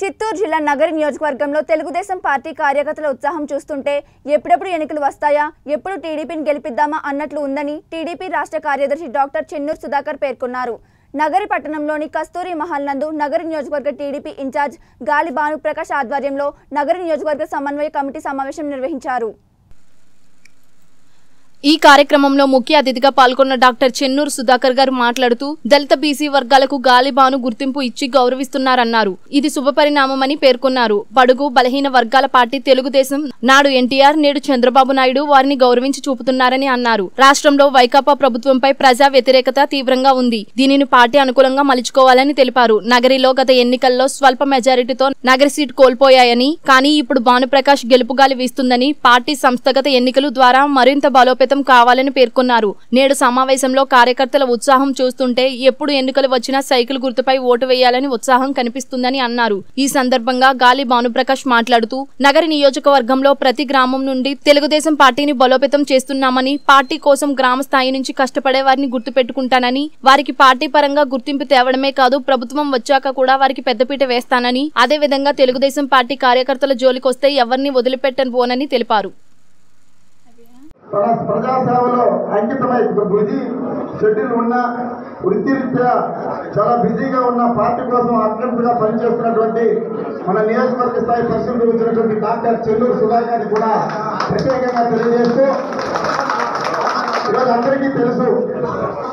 చిత్తూరు జిల్లా నగరి నియోజకవర్గంలో తెలుగుదేశం పార్టీ కార్యకర్తల ఉత్సాహం చూస్తుంటే ఎప్పుడెప్పుడు ఎన్నికలు వస్తాయా ఎప్పుడు టీడీపీని గెలిపిద్దామా అన్నట్లు ఉందని టీడీపీ రాష్ట్ర కార్యదర్శి డాక్టర్ చెన్నూరు సుధాకర్ పేర్కొన్నారు నగరి పట్టణంలోని కస్తూరి మహల్ నందు నగరి నియోజకవర్గ టీడీపీ ఇన్ఛార్జ్ గాలి భానుప్రకాష్ ఆధ్వర్యంలో నగరి నియోజకవర్గ సమన్వయ కమిటీ సమావేశం నిర్వహించారు ఈ కార్యక్రమంలో ముఖ్య అతిథిగా పాల్గొన్న డాక్టర్ చెన్నూరు సుధాకర్ గారు మాట్లాడుతూ దళిత బీసీ వర్గాలకు గాలిబాను గుర్తింపు ఇచ్చి గౌరవిస్తున్నారన్నారు ఇది శుభపరిణామమని పేర్కొన్నారు బడుగు బలహీన వర్గాల పార్టీ తెలుగుదేశం నాడు ఎన్టీఆర్ నేడు చంద్రబాబు నాయుడు వారిని గౌరవించి చూపుతున్నారని అన్నారు రాష్ట్రంలో వైకాపా ప్రభుత్వంపై ప్రజా వ్యతిరేకత తీవ్రంగా ఉంది దీనిని పార్టీ అనుకూలంగా మలుచుకోవాలని తెలిపారు నగరిలో గత ఎన్నికల్లో స్వల్ప మెజారిటీతో నగరి సీట్ కోల్పోయాయని కానీ ఇప్పుడు భానుప్రకాష్ గెలుపుగాలి వీస్తుందని పార్టీ సంస్థగత ఎన్నికలు ద్వారా మరింత బలోపేతం కావాలని పేర్కొన్నారు నేడు సమావేశంలో కార్యకర్తల ఉత్సాహం చూస్తుంటే ఎప్పుడు ఎన్నికలు వచ్చినా సైకిల్ గుర్తుపై ఓటు వేయాలని ఉత్సాహం కనిపిస్తుందని అన్నారు ఈ సందర్భంగా గాలి భానుప్రకాష్ మాట్లాడుతూ నగరి నియోజకవర్గంలో ప్రతి గ్రామం నుండి తెలుగుదేశం పార్టీని బలోపేతం చేస్తున్నామని పార్టీ కోసం గ్రామ స్థాయి నుంచి కష్టపడే వారిని గుర్తుపెట్టుకుంటానని వారికి పార్టీ పరంగా గుర్తింపు తేవడమే కాదు ప్రభుత్వం వచ్చాక కూడా వారికి పెద్దపీట వేస్తానని అదే విధంగా తెలుగుదేశం పార్టీ కార్యకర్తల జోలికొస్తే ఎవరిని వదిలిపెట్టబోనని తెలిపారు తన ప్రజాసేవలో అంకితమై వృద్ధి షెడ్యూల్ ఉన్న వృత్తిరీత్యా చాలా బిజీగా ఉన్న పార్టీ కోసం అత్యంతగా పనిచేస్తున్నటువంటి మన నియోజకవర్గ స్థాయి పరిశీలనకు వచ్చినటువంటి డాక్టర్ చెల్లూరు సుధాకర్ని కూడా ప్రత్యేకంగా తెలియజేస్తూ ఈరోజు అందరికీ తెలుసు